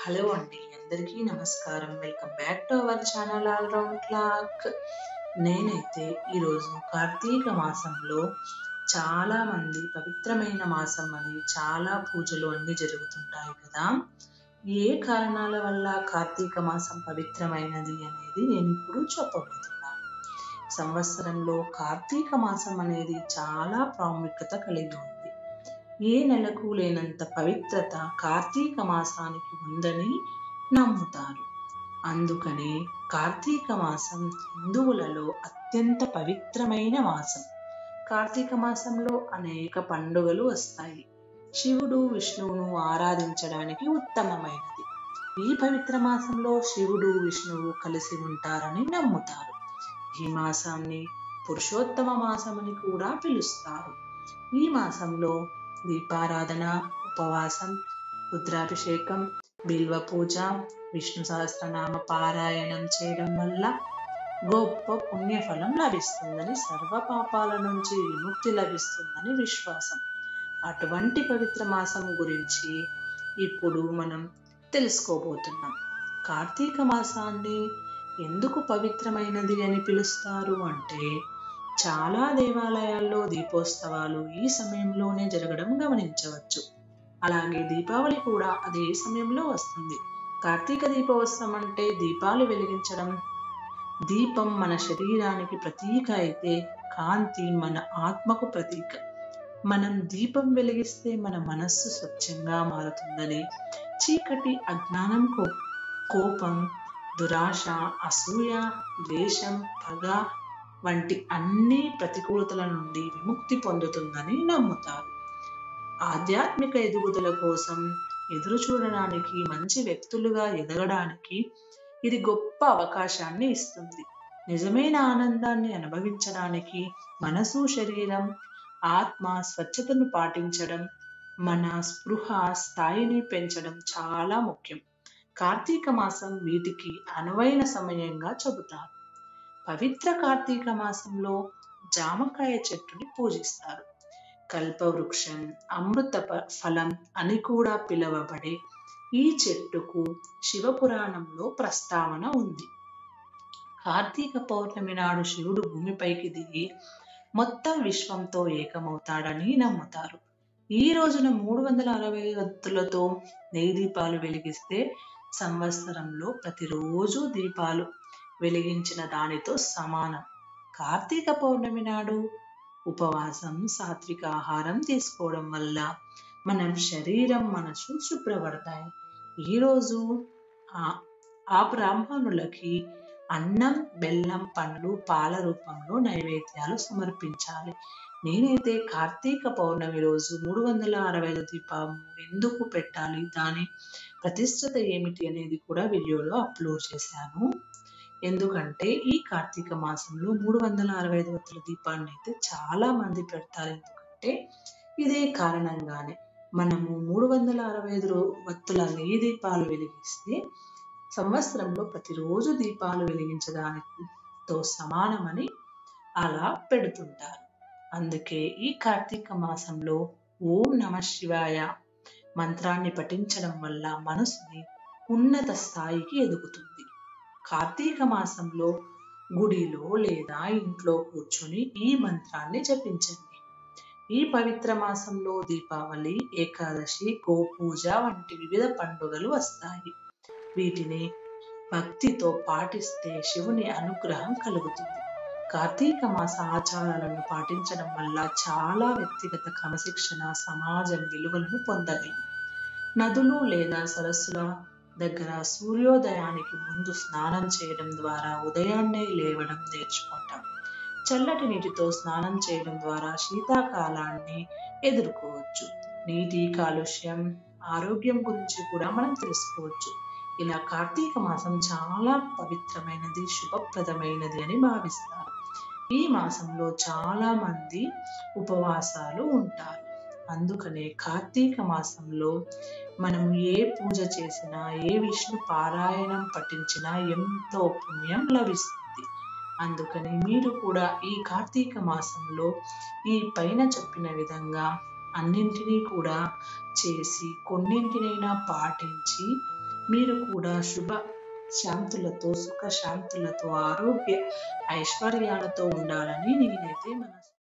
hello అండి అందరికీ నమస్కారం welcome back to our channel all round clock నేనైతే ఈరోజు కార్తీక మాసంలో చాలా మంది పవిత్రమైన మాసం అని చాలా పూజలు అన్ని జరుగుతుంటాయి కదా ఏ కారణాల వల్ల కార్తీక మాసం పవిత్రమైనది అనేది నేను ఇప్పుడు చెప్పబోతున్నాను సంవత్సరంలో కార్తీక మాసం అనేది చాలా ప్రాముఖ్యత కలిగి ఉంది ఏ నెలకు లేనంత పవిత్రత కార్తీక మాసానికి ఉందని నమ్ముతారు అందుకని కార్తీక మాసం హిందువులలో అత్యంత పవిత్రమైన మాసం కార్తీక మాసంలో అనేక పండుగలు వస్తాయి శివుడు విష్ణువును ఆరాధించడానికి ఉత్తమమైనది ఈ పవిత్ర మాసంలో శివుడు విష్ణువు కలిసి ఉంటారని నమ్ముతారు ఈ మాసాన్ని పురుషోత్తమ మాసమని కూడా పిలుస్తారు ఈ మాసంలో దీపారాధన ఉపవాసం రుద్రాభిషేకం బిల్వ పూజ విష్ణు సహస్రనామ పారాయణం చేయడం వల్ల గొప్ప పుణ్యఫలం లభిస్తుందని సర్వ పాపాల నుంచి విముక్తి లభిస్తుందని విశ్వాసం అటువంటి పవిత్ర మాసం గురించి ఇప్పుడు మనం తెలుసుకోబోతున్నాం కార్తీక మాసాన్ని ఎందుకు పవిత్రమైనది అని పిలుస్తారు అంటే చాలా దేవాలయాల్లో దీపోత్సవాలు ఈ సమయంలోనే జరగడం గమనించవచ్చు అలాగే దీపావళి కూడా అదే సమయంలో వస్తుంది కార్తీక దీపోత్సవం అంటే దీపాలు వెలిగించడం దీపం మన శరీరానికి ప్రతీక అయితే కాంతి మన ఆత్మకు ప్రతీక మనం దీపం వెలిగిస్తే మన మనస్సు స్వచ్ఛంగా మారుతుందని చీకటి అజ్ఞానం కో కోపం దురాశ అసూయ ద్వేషం పగ వంటి అన్ని ప్రతికూలతల నుండి విముక్తి పొందుతుందని నమ్ముతారు ఆధ్యాత్మిక ఎదుగుదల కోసం ఎదురు చూడడానికి మంచి వ్యక్తులుగా ఎదగడానికి ఇది గొప్ప అవకాశాన్ని ఇస్తుంది నిజమైన ఆనందాన్ని అనుభవించడానికి మనసు శరీరం ఆత్మ స్వచ్ఛతను పాటించడం మన స్పృహ స్థాయిని పెంచడం చాలా ముఖ్యం కార్తీక మాసం వీటికి అనువైన సమయంగా చెబుతారు పవిత్ర కార్తీక మాసంలో జామకాయ చెట్టుని పూజిస్తారు కల్పవృక్షం అమృత ఫలం అని కూడా పిలువబడే ఈ చెట్టుకు శివపురాణంలో ప్రస్తావన ఉంది కార్తీక పౌర్ణమి నాడు శివుడు భూమిపైకి దిగి మొత్తం విశ్వంతో ఏకమవుతాడని నమ్ముతారు ఈ రోజున మూడు వందల అరవై వత్తులతో నెయ్యి దీపాలు వెలిగిస్తే సంవత్సరంలో ప్రతిరోజు దీపాలు వెలిగించిన దానితో సమానం కార్తీక పౌర్ణమి నాడు ఉపవాసం సాత్విక ఆహారం తీసుకోవడం వల్ల మనం శరీరం మనసు శుభ్రపడతాయి ఈరోజు ఆ ఆ బ్రాహ్మణులకి అన్నం బెల్లం పండ్లు పాల రూపంలో నైవేద్యాలు సమర్పించాలి నేనైతే కార్తీక పౌర్ణమి రోజు మూడు వందల అరవై దీపం ఎందుకు పెట్టాలి దాని ప్రతిష్టత ఏమిటి అనేది కూడా వీడియోలో అప్లోడ్ చేశాను ఎందుకంటే ఈ కార్తీక మాసంలో మూడు వందల అరవై ఐదు వత్తుల దీపాన్ని అయితే చాలా మంది పెడతారు ఎందుకంటే ఇదే కారణంగానే మనము మూడు వందల అరవై ఐదు వత్తుల నెయ్యి దీపాలు వెలిగిస్తే సంవత్సరంలో ప్రతిరోజు దీపాలు వెలిగించడానితో సమానమని అలా పెడుతుంటారు అందుకే ఈ కార్తీక మాసంలో ఓం నమ శివాయ మంత్రాన్ని పఠించడం వల్ల మనసుని ఉన్నత స్థాయికి ఎదుగుతుంది కార్తీక మాసంలో గుడిలో లేదా ఇంట్లో కూర్చొని ఈ మంత్రాన్ని జపించండి ఈ పవిత్ర మాసంలో దీపావళి ఏకాదశి గోపూజ వంటి వివిధ పండుగలు వస్తాయి వీటిని భక్తితో పాటిస్తే శివుని అనుగ్రహం కలుగుతుంది కార్తీక మాస ఆచారాలను పాటించడం వల్ల చాలా వ్యక్తిగత క్రమశిక్షణ సమాజం విలువలను పొందగలం నదులు లేదా సరస్సుల దగ్గర సూర్యోదయానికి ముందు స్నానం చేయడం ద్వారా ఉదయాన్నే లేవడం నేర్చుకుంటాం చల్లటి నీటితో స్నానం చేయడం ద్వారా శీతాకాలాన్ని ఎదుర్కోవచ్చు నీటి కాలుష్యం ఆరోగ్యం గురించి కూడా మనం తెలుసుకోవచ్చు ఇలా కార్తీక మాసం చాలా పవిత్రమైనది శుభప్రదమైనది అని భావిస్తారు ఈ మాసంలో చాలా మంది ఉపవాసాలు ఉంటారు అందుకనే కార్తీక మాసంలో మనం ఏ పూజ చేసినా ఏ విష్ణు పారాయణం పఠించినా ఎంతో పుణ్యం లభిస్తుంది అందుకని మీరు కూడా ఈ కార్తీక మాసంలో ఈ పైన చెప్పిన విధంగా అన్నింటినీ కూడా చేసి కొన్నింటినైనా పాటించి మీరు కూడా శుభ శాంతులతో సుఖ శాంతులతో ఆరోగ్య ఐశ్వర్యాలతో ఉండాలని నేనైతే మన